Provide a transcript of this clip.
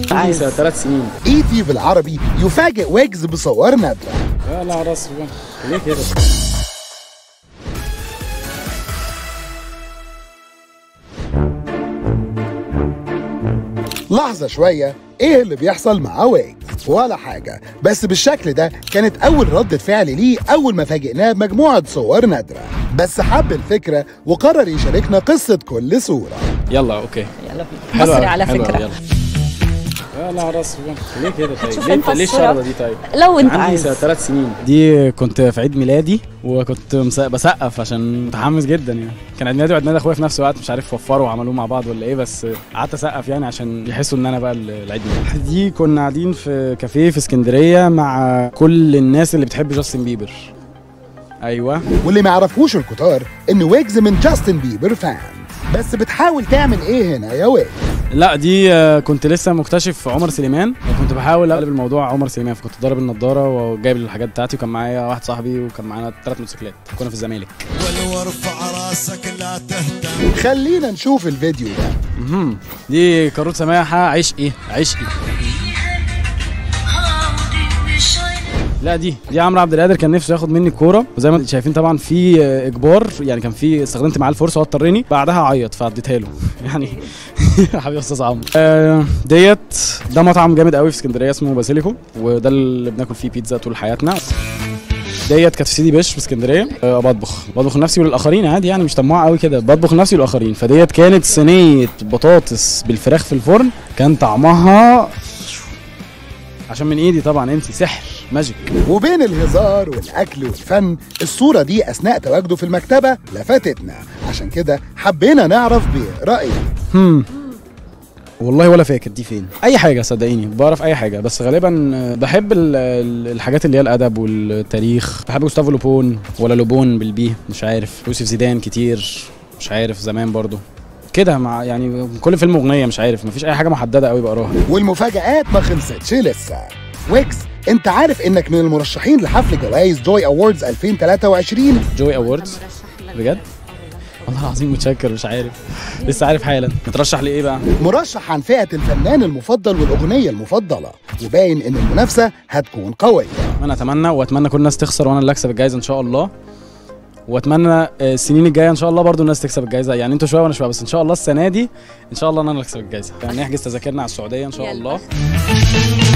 عندي سنة ثلاث سنين ايتي بالعربي يفاجئ ويجز بصور نادرة يا لا راس ليه كده؟ لحظة شوية ايه اللي بيحصل مع ويجز ولا حاجة بس بالشكل ده كانت أول ردة فعل ليه أول ما فاجئناه بمجموعة صور نادرة بس حب الفكرة وقرر يشاركنا قصة كل صورة يلا اوكي يلا بينا مصري على حلوة فكره يلا يا لا راس ليه كده طيب؟ هتشوف ليه انت ليه الصورة؟ الشرطة دي طيب؟ لو انت عندي عايز سنة ثلاث سنين دي كنت في عيد ميلادي وكنت مس- بسقف عشان متحمس جدا يعني كان عيد ميلادي وعيد ميلاد اخويا في نفس الوقت مش عارف وفروا وعملوه مع بعض ولا ايه بس قعدت اسقف يعني عشان يحسوا ان انا بقى ال- العيد ميلاد دي كنا قاعدين في كافيه في اسكندريه مع كل الناس اللي بتحب جاستن بيبر ايوه واللي ما يعرفوش الكتار ان ويجز من جاستن بيبر فان بس بتحاول تعمل ايه هنا يا ويجز لا دي آه، كنت لسه مكتشف عمر سليمان وكنت بحاول اقلب الموضوع عمر سليمان فكنت ضارب النضاره وجايب الحاجات بتاعتي وكان معايا واحد صاحبي وكان معانا ثلاث موتوسيكلات كنا في الزمالك ولو ارفع راسك لا تهتم خلينا نشوف الفيديو ده مهم. دي كاروت سماحه عشقي عشقي لا دي دي عمرو عبد القادر كان نفسه ياخد مني الكوره وزي ما انتم شايفين طبعا في آه، اجبار يعني كان في استخدمت معاه الفرصه هو اضطرني بعدها عيط فاديتها له يعني حبيبي يا استاذ عمرو آه، ديت ده مطعم جامد قوي في اسكندريه اسمه باسيليكو وده اللي بناكل فيه بيتزا طول حياتنا ديت كانت في سيدي بش في اسكندريه أه بطبخ بطبخ لنفسي وللاخرين عادي يعني مش طماع قوي كده بطبخ لنفسي وللاخرين فديت كانت صينيه بطاطس بالفراخ في الفرن كان طعمها عشان من ايدي طبعا انت سحر ماجيك وبين الهزار والاكل والفن الصورة دي اثناء تواجده في المكتبة لفتتنا عشان كده حبينا نعرف برأيه هم والله ولا فاكر دي فين اي حاجه صدقيني بعرف اي حاجه بس غالبا آه، بحب ال- ال- الحاجات اللي هي الادب والتاريخ بحب جوستافو لوبون ولا لوبون بالبي مش عارف يوسف زيدان كتير مش عارف زمان برضو كده مع يعني كل فيلم اغنيه مش عارف مفيش اي حاجه محدده قوي بقراها والمفاجآت ما خلصتش لسه ويجز انت عارف انك من المرشحين لحفل جوائز جوي اووردز 2023 جوي اووردز بجد والله العظيم متشكر مش عارف لسه عارف حالا مترشح لايه بقى مرشح عن فئة الفنان المفضل والأغنية المفضلة وباين إن المنافسة هتكون قوية انا اتمنى واتمنى كل الناس تخسر وانا اللي اكسب الجائزه ان شاء الله واتمنى آه، السنين الجايه ان شاء الله برضو الناس تكسب الجائزه يعني انتوا شويه وانا شويه بس ان شاء الله السنه دي ان شاء الله انا اللي اكسب الجائزه يعني نحجز تذاكرنا على السعوديه ان شاء يلا. الله